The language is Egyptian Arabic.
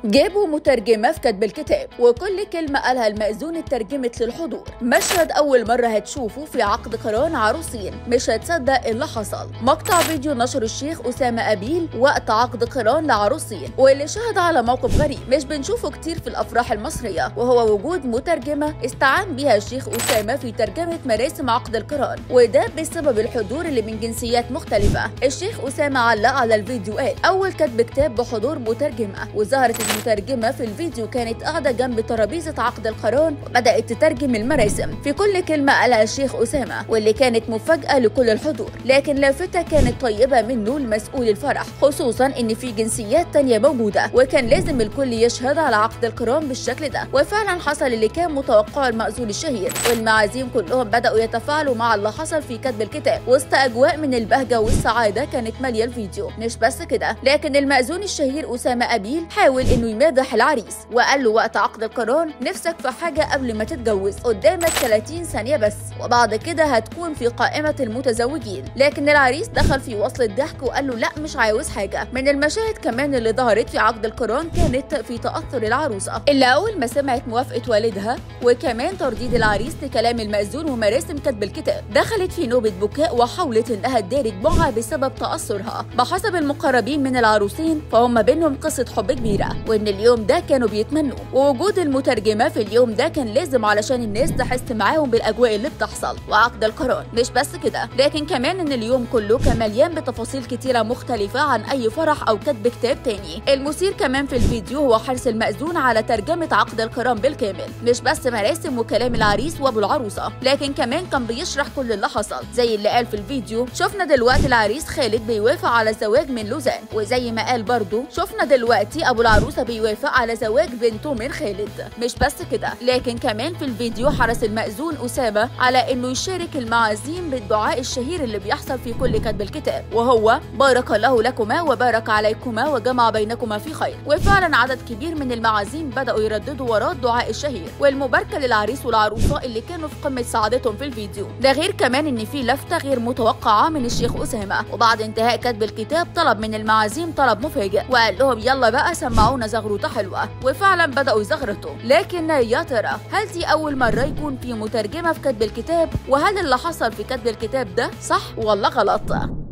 جابوا مترجمة في كتب الكتاب وكل كلمة قالها المأذون اترجمت للحضور مشهد أول مرة هتشوفه في عقد قران عروسين مش هتصدق اللي حصل مقطع فيديو نشر الشيخ أسامة أبيل وقت عقد قران لعروسين واللي شهد على موقف غريب مش بنشوفه كتير في الأفراح المصرية وهو وجود مترجمة استعان بها الشيخ أسامة في ترجمة مراسم عقد القران وده بسبب الحضور اللي من جنسيات مختلفة الشيخ أسامة علق على الفيديو قال أول كتب كتاب بحضور مترجمة وظهرت المترجمة في الفيديو كانت قاعدة جنب ترابيزة عقد القران وبدأت تترجم المراسم في كل كلمة قالها الشيخ أسامة واللي كانت مفاجأة لكل الحضور لكن لافتة كانت طيبة منه المسؤول الفرح خصوصا إن في جنسيات تانية موجودة وكان لازم الكل يشهد على عقد القران بالشكل ده وفعلا حصل اللي كان متوقعه المأذون الشهير والمعازيم كلهم بدأوا يتفاعلوا مع اللي حصل في كتب الكتاب وسط أجواء من البهجة والسعادة كانت مالية الفيديو مش بس كده لكن المأذون الشهير أسامة أبيل حاول إنه يمادح العريس وقال له وقت عقد القران نفسك في حاجة قبل ما تتجوز قدامك 30 ثانية بس وبعد كده هتكون في قائمة المتزوجين لكن العريس دخل في وصل الضحك وقال له لا مش عاوز حاجة من المشاهد كمان اللي ظهرت في عقد القران كانت في تأثر العروسة اللي أول ما سمعت موافقة والدها وكمان ترديد العريس لكلام المأذون ومراسم كتب الكتاب دخلت في نوبة بكاء وحاولت إنها تداري دموعها بسبب تأثرها بحسب المقربين من العروسين فهم بينهم قصة حب كبيرة وإن اليوم ده كانوا بيتمنوا ووجود المترجمة في اليوم ده كان لازم علشان الناس تحس معاهم بالأجواء اللي بتحصل وعقد القران مش بس كده لكن كمان إن اليوم كله كان مليان بتفاصيل كتيرة مختلفة عن أي فرح أو كتب كتاب تاني المثير كمان في الفيديو هو حرص المأذون على ترجمة عقد القران بالكامل مش بس مراسم وكلام العريس وأبو العروسة لكن كمان كان بيشرح كل اللي حصل زي اللي قال في الفيديو شفنا دلوقتي العريس خالد بيوافق على الزواج من لوزان وزي ما قال برضه شفنا دلوقتي أبو العروسة بيوافق على زواج بنته من خالد مش بس كده لكن كمان في الفيديو حرص المأذون أسامة على إنه يشارك المعازيم بالدعاء الشهير اللي بيحصل في كل كتب الكتاب وهو بارك الله لكما وبارك عليكما وجمع بينكما في خير وفعلا عدد كبير من المعازيم بدأوا يرددوا وراه الدعاء الشهير والمباركة للعريس والعروسة اللي كانوا في قمة سعادتهم في الفيديو ده غير كمان إن في لفتة غير متوقعة من الشيخ أسامة وبعد انتهاء كتب الكتاب طلب من المعازيم طلب مفاجئ وقال لهم يلا بقى سمعونا زغروطة حلوة وفعلا بدأوا يزغرطوا لكن يا ترى هل دي أول مرة يكون في مترجمة في كتب الكتاب وهل اللي حصل في كتب الكتاب ده صح ولا غلط؟